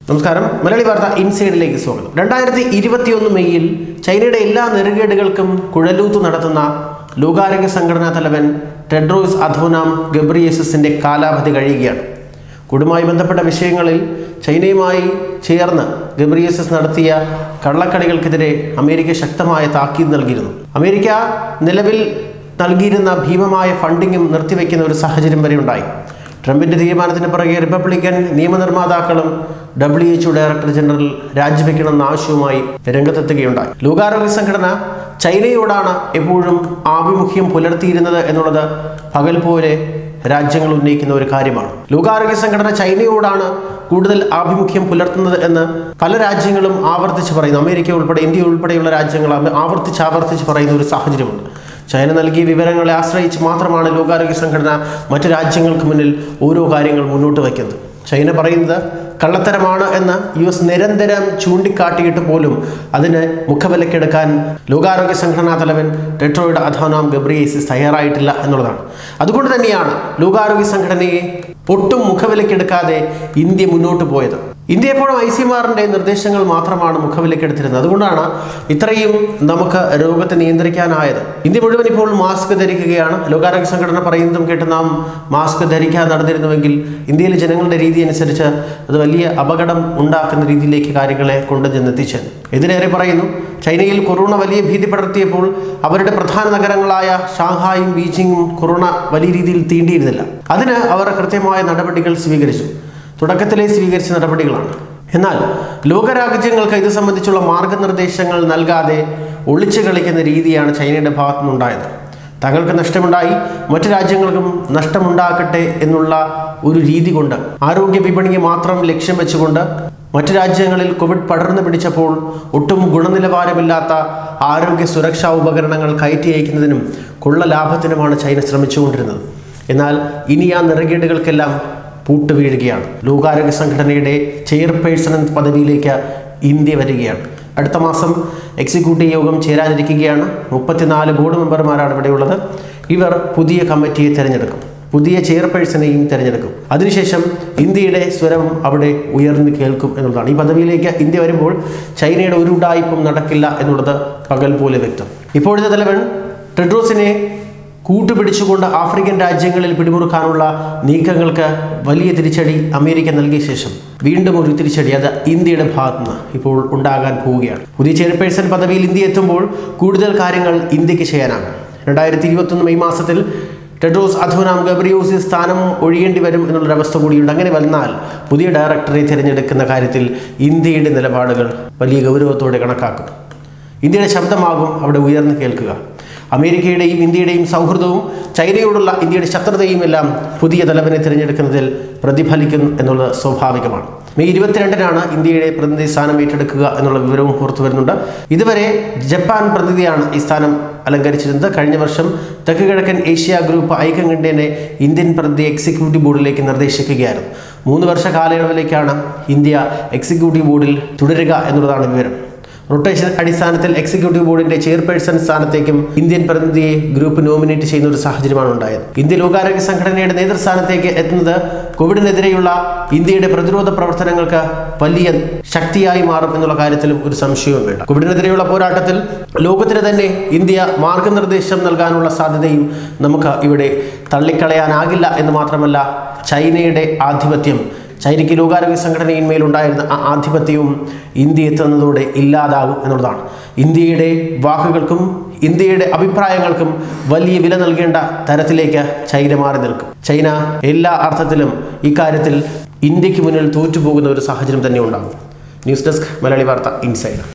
നമസ്കാരം മലയാളി വാർത്ത ഇൻസൈഡിലേക്ക് സ്വാഗതം രണ്ടായിരത്തി ഇരുപത്തിയൊന്ന് മെയ്യിൽ ചൈനയുടെ എല്ലാ നെറുകേടുകൾക്കും കുഴലൂത്ത് നടത്തുന്ന ലോകാരോഗ്യ സംഘടനാ തലവൻ ടെഡ്രോസ് അധോനാം ഗബ്രിയേസസിന്റെ കാലാവധി കഴിയുകയാണ് കൂടുമായി ബന്ധപ്പെട്ട വിഷയങ്ങളിൽ ചൈനയുമായി ചേർന്ന് ഗബ്രിയേസസ് നടത്തിയ കള്ളക്കളികൾക്കെതിരെ അമേരിക്ക ശക്തമായ താക്കീത് നൽകിയിരുന്നു അമേരിക്ക നിലവിൽ നൽകിയിരുന്ന ഭീമമായ ഫണ്ടിങ്ങും നിർത്തിവെക്കുന്ന ഒരു സാഹചര്യം വരെ ഉണ്ടായി ട്രംപിന്റെ തീരുമാനത്തിന് പുറകെ റിപ്പബ്ലിക്കൻ നിയമനിർമ്മാതാക്കളും ഡബ്ല്യു എച്ച് ഡയറക്ടർ ജനറൽ രാജിവെക്കണമെന്ന ആവശ്യവുമായി രംഗത്തെത്തുകയുണ്ടായി ലോകാരോഗ്യ സംഘടന ചൈനയോടാണ് എപ്പോഴും ആഭിമുഖ്യം പുലർത്തിയിരുന്നത് എന്നുള്ളത് പകൽ പോലെ രാജ്യങ്ങൾ ഉന്നയിക്കുന്ന ഒരു കാര്യമാണ് ലോകാരോഗ്യ സംഘടന ചൈനയോടാണ് കൂടുതൽ ആഭിമുഖ്യം പുലർത്തുന്നത് എന്ന് പല രാജ്യങ്ങളും ആവർത്തിച്ച് പറയുന്നു അമേരിക്ക ഉൾപ്പെടെ ഇന്ത്യ ഉൾപ്പെടെയുള്ള രാജ്യങ്ങൾ ആവർത്തിച്ച് ആവർത്തിച്ച് പറയുന്ന ഒരു സാഹചര്യമുണ്ട് ചൈന നൽകിയ വിവരങ്ങളെ ആശ്രയിച്ച് മാത്രമാണ് ലോകാരോഗ്യ സംഘടന മറ്റു രാജ്യങ്ങൾക്ക് മുന്നിൽ ഓരോ കാര്യങ്ങൾ മുന്നോട്ട് വയ്ക്കുന്നത് ചൈന പറയുന്നത് കള്ളത്തരമാണ് എന്ന് യു എസ് നിരന്തരം ചൂണ്ടിക്കാട്ടിയിട്ട് പോലും അതിന് മുഖവിലക്കെടുക്കാൻ ലോകാരോഗ്യ സംഘടനാ തലവൻ ടെട്രോയുടെ അധോനാം ഗബ്രിയേസിസ് തയ്യാറായിട്ടില്ല എന്നുള്ളതാണ് അതുകൊണ്ട് തന്നെയാണ് ലോകാരോഗ്യ സംഘടനയെ ഒട്ടും മുഖവിലക്കെടുക്കാതെ ഇന്ത്യ മുന്നോട്ട് പോയത് ഇന്ത്യ എപ്പോഴും ഐ സി ആറിൻ്റെ നിർദ്ദേശങ്ങൾ മാത്രമാണ് മുഖവിലക്കെടുത്തിരുന്നത് അതുകൊണ്ടാണ് ഇത്രയും നമുക്ക് രോഗത്തെ നിയന്ത്രിക്കാനായത് ഇന്ത്യ മുഴുവൻ ഇപ്പോൾ മാസ്ക് ധരിക്കുകയാണ് ലോകാരോഗ്യ സംഘടന പറയുന്നതും കേട്ട് നാം മാസ്ക് ധരിക്കാൻ നടന്നിരുന്നുവെങ്കിൽ ഇന്ത്യയിലെ ജനങ്ങളുടെ രീതി അനുസരിച്ച് അത് വലിയ അപകടം ഉണ്ടാക്കുന്ന രീതിയിലേക്ക് കാര്യങ്ങളെ കൊണ്ടു ചെന്നെത്തിച്ചത് ഇതിലേറെ പറയുന്നു ചൈനയിൽ കൊറോണ വലിയ ഭീതി പടർത്തിയപ്പോൾ അവരുടെ പ്രധാന നഗരങ്ങളായ ഷാങ്ഹായും ബീജിങ്ങും കൊറോണ വലിയ രീതിയിൽ തീണ്ടിയിരുന്നില്ല അതിന് അവർ കൃത്യമായ നടപടികൾ സ്വീകരിച്ചു തുടക്കത്തിലെ സ്വീകരിച്ച നടപടികളാണ് എന്നാൽ ലോകരാജ്യങ്ങൾക്ക് ഇത് സംബന്ധിച്ചുള്ള മാർഗനിർദ്ദേശങ്ങൾ നൽകാതെ ഒളിച്ചു കളിക്കുന്ന രീതിയാണ് ചൈനയുടെ ഭാഗത്തു നിന്നുണ്ടായത് തങ്ങൾക്ക് നഷ്ടമുണ്ടായി മറ്റു രാജ്യങ്ങൾക്കും നഷ്ടമുണ്ടാക്കട്ടെ എന്നുള്ള ഒരു രീതി കൊണ്ട് ആരോഗ്യ വിപണിയെ മാത്രം ലക്ഷ്യം വെച്ചുകൊണ്ട് മറ്റു രാജ്യങ്ങളിൽ കോവിഡ് പടർന്നു പിടിച്ചപ്പോൾ ഒട്ടും ഗുണനിലവാരമില്ലാത്ത ആരോഗ്യ സുരക്ഷാ ഉപകരണങ്ങൾ കയറ്റി അയക്കുന്നതിനും കൊള്ള ലാഭത്തിനുമാണ് ചൈന ശ്രമിച്ചുകൊണ്ടിരുന്നത് എന്നാൽ ഇനി ആ നിറകേടുകൾക്കെല്ലാം പൂട്ടുവീഴുകയാണ് ലോകാരോഗ്യ സംഘടനയുടെ ചെയർപേഴ്സൺ എന്ന പദവിയിലേക്ക് ഇന്ത്യ വരികയാണ് അടുത്ത മാസം എക്സിക്യൂട്ടീവ് യോഗം ചേരാനിരിക്കുകയാണ് മുപ്പത്തിനാല് ബോർഡ് മെമ്പർമാരാണ് ഇവിടെയുള്ളത് ഇവർ പുതിയ കമ്മിറ്റിയെ തിരഞ്ഞെടുക്കും പുതിയ ചെയർപേഴ്സണെയും തിരഞ്ഞെടുക്കും അതിനുശേഷം ഇന്ത്യയുടെ സ്വരം അവിടെ ഉയർന്നു കേൾക്കും എന്നുള്ളതാണ് ഈ പദവിയിലേക്ക് ഇന്ത്യ വരുമ്പോൾ ചൈനയുടെ ഒരു ഉടായ്പും നടക്കില്ല എന്നുള്ളത് പകൽ പോലെ വ്യക്തം ഇപ്പോഴത്തെ തലവൻ ടെഡ്രോസിനെ കൂട്ടുപിടിച്ചുകൊണ്ട് ആഫ്രിക്കൻ രാജ്യങ്ങളിൽ പിടിമുറുക്കാനുള്ള നീക്കങ്ങൾക്ക് വലിയ തിരിച്ചടി അമേരിക്ക നൽകിയ ശേഷം വീണ്ടും ഒരു തിരിച്ചടി അത് ഇന്ത്യയുടെ ഭാഗത്തു നിന്ന് ഇപ്പോൾ ഉണ്ടാകാൻ പോവുകയാണ് പുതിയ ചെയർപേഴ്സൺ പദവിയിൽ ഇന്ത്യ എത്തുമ്പോൾ കൂടുതൽ കാര്യങ്ങൾ ഇന്ത്യക്ക് ചെയ്യാനാണ് രണ്ടായിരത്തി ഇരുപത്തൊന്ന് മെയ് മാസത്തിൽ ടെഡ്രോസ് അധോനാം ഗബ്രിയോസി സ്ഥാനം ഒഴിയേണ്ടി വരും എന്നുള്ളൊരവസ്ഥ കൂടിയുണ്ട് അങ്ങനെ വന്നാൽ പുതിയ ഡയറക്ടറെ തിരഞ്ഞെടുക്കുന്ന കാര്യത്തിൽ ഇന്ത്യയുടെ നിലപാടുകൾ വലിയ ഗൗരവത്തോടെ കണക്കാക്കും ഇന്ത്യയുടെ ശബ്ദമാകും അവിടെ ഉയർന്നു കേൾക്കുക അമേരിക്കയുടെയും ഇന്ത്യയുടെയും സൗഹൃദവും ചൈനയോടുള്ള ഇന്ത്യയുടെ ശത്രുതയും എല്ലാം പുതിയ തലവനെ തിരഞ്ഞെടുക്കുന്നതിൽ പ്രതിഫലിക്കും എന്നുള്ളത് സ്വാഭാവികമാണ് മെയ് ഇരുപത്തിരണ്ടിനാണ് ഇന്ത്യയുടെ പ്രതിനിധി സ്ഥാനം ഏറ്റെടുക്കുക എന്നുള്ള വിവരവും പുറത്തു വരുന്നുണ്ട് ഇതുവരെ ജപ്പാൻ പ്രതിനിധിയാണ് ഈ സ്ഥാനം അലങ്കരിച്ചിരുന്നത് കഴിഞ്ഞ വർഷം തെക്ക് കിഴക്കൻ ഏഷ്യ ഗ്രൂപ്പ് ഐക്യകണ്ഠേനെ ഇന്ത്യൻ പ്രതിനിധി എക്സിക്യൂട്ടീവ് ബോർഡിലേക്ക് നിർദ്ദേശിക്കുകയായിരുന്നു മൂന്ന് വർഷ കാലയളവിലേക്കാണ് ഇന്ത്യ എക്സിക്യൂട്ടീവ് ബോർഡിൽ തുടരുക എന്നുള്ളതാണ് വിവരം റൊട്ടേഷൻ അടിസ്ഥാനത്തിൽ എക്സിക്യൂട്ടീവ് ബോർഡിന്റെ ചെയർപേഴ്സൺ സ്ഥാനത്തേക്കും ഇന്ത്യൻ പ്രതിനിധിയെ ഗ്രൂപ്പ് നോമിനേറ്റ് ചെയ്യുന്ന ഒരു സാഹചര്യമാണ് ഉണ്ടായത് ഇന്ത്യ ലോകാരോഗ്യ സംഘടനയുടെ നേതൃസ്ഥാനത്തേക്ക് എത്തുന്നത് കോവിഡിനെതിരെയുള്ള ഇന്ത്യയുടെ പ്രതിരോധ പ്രവർത്തനങ്ങൾക്ക് വലിയ ശക്തിയായി മാറും എന്നുള്ള കാര്യത്തിലും ഒരു സംശയവും വേണ്ട കോവിഡിനെതിരെയുള്ള പോരാട്ടത്തിൽ ലോകത്തിന് തന്നെ ഇന്ത്യ മാർഗനിർദ്ദേശം നൽകാനുള്ള സാധ്യതയും നമുക്ക് ഇവിടെ തള്ളിക്കളയാനാകില്ല എന്ന് മാത്രമല്ല ചൈനയുടെ ആധിപത്യം ചൈനയ്ക്ക് ലോകാരോഗ്യ സംഘടനയിന്മേലുണ്ടായിരുന്ന ആ ആധിപത്യവും ഇന്ത്യ എത്തുന്നതോടെ ഇല്ലാതാകും എന്നുള്ളതാണ് ഇന്ത്യയുടെ വാക്കുകൾക്കും ഇന്ത്യയുടെ അഭിപ്രായങ്ങൾക്കും വലിയ വില നൽകേണ്ട തരത്തിലേക്ക് ചൈന മാറി നിൽക്കും ചൈന എല്ലാ അർത്ഥത്തിലും ഇക്കാര്യത്തിൽ ഇന്ത്യക്ക് മുന്നിൽ തോറ്റുപോകുന്ന ഒരു സാഹചര്യം തന്നെ ഉണ്ടാകും ന്യൂസ് ഡെസ്ക് മലയാളി വാർത്ത ഇൻസൈഡ്